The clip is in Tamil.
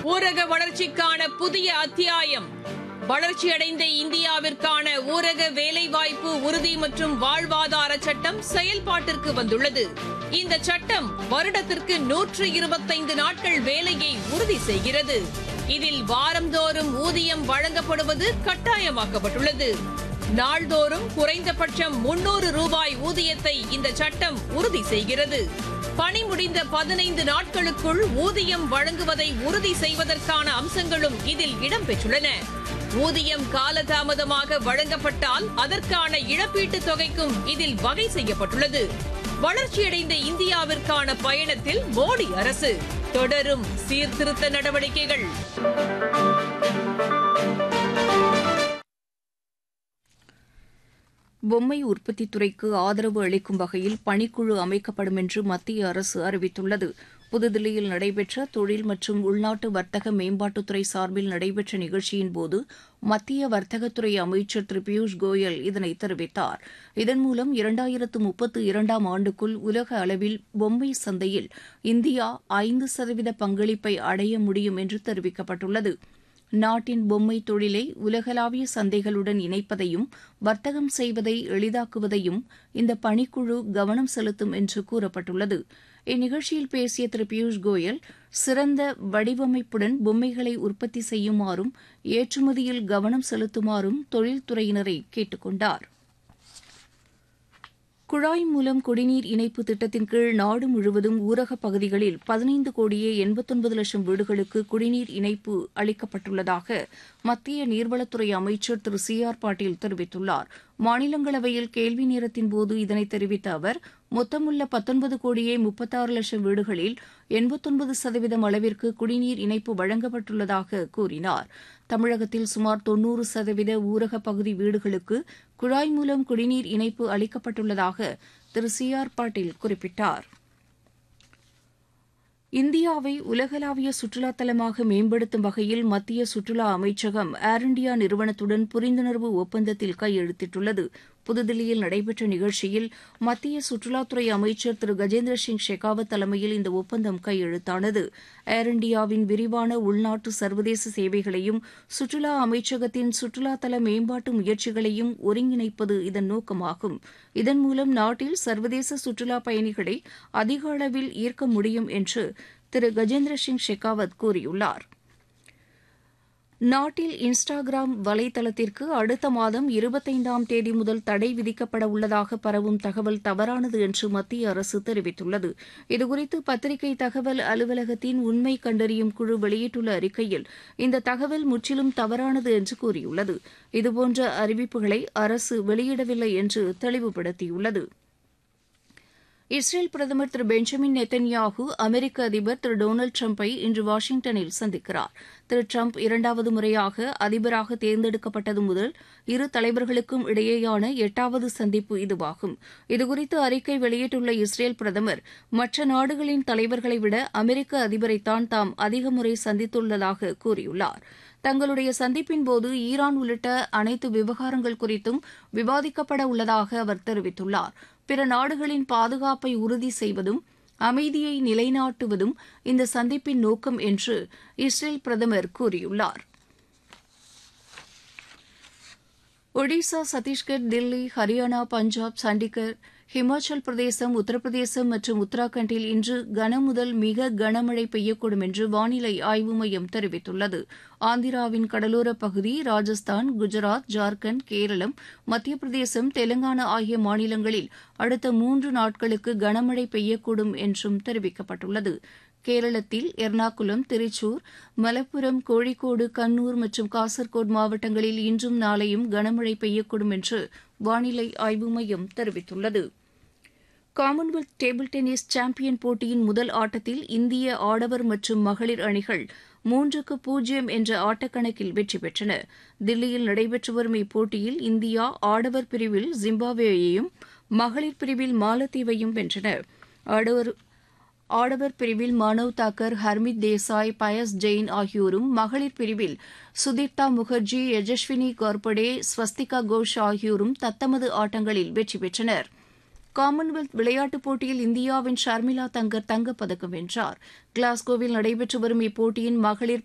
ஊரக வளர்ச்சிக்கான புதிய அத்தியாயம் வளர்ச்சியடைந்த இந்தியாவிற்கான ஊரக வேலைவாய்ப்பு உறுதி மற்றும் வாழ்வாதார சட்டம் செயல்பாட்டிற்கு வந்துள்ளது இந்த சட்டம் வருடத்திற்கு நூற்று இருபத்தைந்து நாட்கள் வேலையை உறுதி செய்கிறது இதில் வாரந்தோறும் ஊதியம் வழங்கப்படுவது கட்டாயமாக்கப்பட்டுள்ளது நாள்தோறும் குறைந்தபட்சம் முன்னூறு ரூபாய் ஊதியத்தை இந்த சட்டம் உறுதி செய்கிறது பணி முடிந்த பதினைந்து நாட்களுக்குள் ஊதியம் வழங்குவதை உறுதி செய்வதற்கான அம்சங்களும் இதில் இடம்பெற்றுள்ளன ஊதியம் காலதாமதமாக வழங்கப்பட்டால் அதற்கான இழப்பீட்டுத் தொகைக்கும் இதில் வகை செய்யப்பட்டுள்ளது வளர்ச்சியடைந்த இந்தியாவிற்கான பயணத்தில் மோடி அரசு தொடரும் சீர்திருத்த நடவடிக்கைகள் பொம்மை உற்பத்தித் துறைக்கு ஆதரவு அளிக்கும் வகையில் பணிக்குழு அமைக்கப்படும் என்று மத்திய அரசு அறிவித்துள்ளது புதுதில்லியில் நடைபெற்ற தொழில் மற்றும் உள்நாட்டு வர்த்தக மேம்பாட்டுத்துறை சார்பில் நடைபெற்ற நிகழ்ச்சியின்போது மத்திய வர்த்தகத்துறை அமைச்சர் திரு பியூஷ் கோயல் இதனை தெரிவித்தார் இதன் மூலம் இரண்டாயிரத்து முப்பத்து இரண்டாம் ஆண்டுக்குள் உலக அளவில் பொம்மை சந்தையில் இந்தியா ஐந்து சதவீத பங்களிப்பை அடைய முடியும் என்று தெரிவிக்கப்பட்டுள்ளது நாட்டின் பொம்மை தொழிலை உலகளாவிய சந்தைகளுடன் இணைப்பதையும் வர்த்தகம் செய்வதை எளிதாக்குவதையும் இந்த பணிக்குழு கவனம் செலுத்தும் என்று கூறப்பட்டுள்ளது இந்நிகழ்ச்சியில் பேசிய திரு பியூஷ் கோயல் சிறந்த வடிவமைப்புடன் பொம்மைகளை உற்பத்தி செய்யுமாறும் ஏற்றுமதியில் கவனம் செலுத்துமாறும் தொழில்துறையினரை கேட்டுக் கொண்டார் குழாய் மூலம் குடிநீர் இணைப்பு திட்டத்தின் கீழ் நாடு முழுவதும் ஊரகப் பகுதிகளில் பதினைந்து கோடியே எண்பத்தொன்பது லட்சம் வீடுகளுக்கு குடிநீர் இணைப்பு அளிக்கப்பட்டுள்ளதாக மத்திய நீர்வளத்துறை அமைச்சர் திரு சி ஆர் பாட்டீல் தெரிவித்துள்ளார் மாநிலங்களவையில் கேள்வி நேரத்தின் போது இதனை தெரிவித்த அவர் மொத்தமுள்ள பத்தொன்பது கோடியே முப்பத்தாறு லட்சம் வீடுகளில் எண்பத்தொன்பது சதவீதம் அளவிற்கு குடிநீர் இணைப்பு வழங்கப்பட்டுள்ளதாக கூறினார் தமிழகத்தில் சுமார் தொன்னூறு சதவீத ஊரகப் பகுதி வீடுகளுக்கு குழாய் மூலம் குடிநீர் இணைப்பு அளிக்கப்பட்டுள்ளதாக திரு சி ஆர் பாட்டீல் குறிப்பிட்டார் இந்தியாவை உலகளாவிய சுற்றுலா தலமாக மேம்படுத்தும் வகையில் மத்திய சுற்றுலா அமைச்சகம் ஏர் இண்டியா நிறுவனத்துடன் புரிந்துணர்வு ஒப்பந்தத்தில் கையெழுத்திட்டுள்ளது புதுதில்லியில் நடைபெற்ற நிகழ்ச்சியில் மத்திய சுற்றுலாத்துறை அமைச்சர் திரு கஜேந்திர சிங் ஷெகாவத் தலைமையில் இந்த ஒப்பந்தம் கையெழுத்தானது ஏர் இண்டியாவின் விரிவான உள்நாட்டு சர்வதேச சேவைகளையும் சுற்றுலா அமைச்சகத்தின் சுற்றுலா தல மேம்பாட்டு முயற்சிகளையும் ஒருங்கிணைப்பது இதன் நோக்கமாகும் இதன் மூலம் நாட்டில் சர்வதேச சுற்றுலா பயணிகளை அதிக அளவில் ஈர்க்க முடியும் என்று திரு கஜேந்திர சிங் ஷெகாவத் கூறியுள்ளார் நாட்டில் இன்ஸ்டாகிராம் வலைதளத்திற்கு அடுத்த மாதம் இருபத்தைந்தாம் தேதி முதல் தடை விதிக்கப்பட உள்ளதாக பரவும் தகவல் தவறானது என்று மத்திய அரசு தெரிவித்துள்ளது இதுகுறித்து பத்திரிகை தகவல் அலுவலகத்தின் உண்மை கண்டறியும் குழு வெளியிட்டுள்ள அறிக்கையில் இந்த தகவல் முற்றிலும் தவறானது என்று கூறியுள்ளது இதுபோன்ற அறிவிப்புகளை அரசு வெளியிடவில்லை என்று தெளிவுபடுத்தியுள்ளது இஸ்ரேல் பிரதமர் திரு பெஞ்சமின் நெத்தன்யாகு அமெரிக்க அதிபர் திரு டொனால்டு டிரம்பை இன்று வாஷிங்டனில் சந்திக்கிறார் திரு டிரம்ப் இரண்டாவது முறையாக அதிபராக தேர்ந்தெடுக்கப்பட்டது முதல் இரு தலைவர்களுக்கும் இடையேயான எட்டாவது சந்திப்பு இதுவாகும் இதுகுறித்து அறிக்கை வெளியிட்டுள்ள இஸ்ரேல் பிரதமர் மற்ற நாடுகளின் தலைவர்களை விட அமெரிக்க அதிபரைத்தான் தாம் அதிக முறை சந்தித்துள்ளதாக கூறியுள்ளார் தங்களுடைய சந்திப்பின்போது ஈரான் உள்ளிட்ட அனைத்து விவகாரங்கள் குறித்தும் விவாதிக்கப்பட உள்ளதாக அவர் தெரிவித்துள்ளார் பிற நாடுகளின் பாதுகாப்பை உறுதி செய்வதும் அமைதியை நிலைநாட்டுவதும் இந்த சந்திப்பின் நோக்கம் என்று இஸ்ரேல் பிரதமர் கூறியுள்ளார் ஒடிசா சத்தீஸ்கர் தில்லி ஹரியானா பஞ்சாப் சண்டிகர் ஹிமாச்சல் பிரதேசம் உத்தரப்பிரதேசம் மற்றும் உத்தராகண்டில் இன்று கனமுதல் மிக கனமழை பெய்யக்கூடும் என்று வானிலை ஆய்வு மையம் தெரிவித்துள்ளது ஆந்திராவின் கடலோரப் பகுதி ராஜஸ்தான் குஜராத் ஜார்க்கண்ட் கேரளம் மத்திய பிரதேசம் தெலங்கானா ஆகிய மாநிலங்களில் அடுத்த மூன்று நாட்களுக்கு கனமழை பெய்யக்கூடும் என்றும் தெரிவிக்கப்பட்டுள்ளது கேரளத்தில் எர்ணாகுளம் திருச்சூர் மலப்புரம் கோழிக்கோடு கண்ணூர் மற்றும் காசர்கோடு மாவட்டங்களில் இன்றும் நாளையும் கனமழை பெய்யக்கூடும் என்று வானிலை ஆய்வு மையம் தெரிவித்துள்ளது காமன்வெல்த் டேபிள் டென்னிஸ் சாம்பியன் போட்டியின் முதல் ஆட்டத்தில் இந்திய ஆடவர் மற்றும் மகளிர் அணிகள் மூன்றுக்கு பூஜ்ஜியம் என்ற ஆட்டக்கணக்கில் வெற்றி பெற்றன தில்லியில் நடைபெற்று வரும் இப்போட்டியில் இந்தியா ஆடவர் பிரிவில் ஜிம்பாப்வேயையும் மகளிர் பிரிவில் மாலத்தீவையும் வென்றன ஆடவர் ஆடவர் பிரிவில் மானவ் தாக்கர் ஹர்மித் தேசாய் பயஸ் ஜெயின் ஆகியோரும் மகளிர் பிரிவில் சுதீப்தா முகர்ஜி யஜஸ்வினி கார்படே ஸ்வஸ்திகா கோஷ் ஆகியோரும் தத்தமது ஆட்டங்களில் வெற்றி பெற்றனர் காமன்வெல்த் விளையாட்டுப் போட்டியில் இந்தியாவின் ஷர்மிளா தங்கர் தங்கப்பதக்கம் வென்றார் கிளாஸ்கோவில் நடைபெற்று வரும் இப்போட்டியின் மகளிர்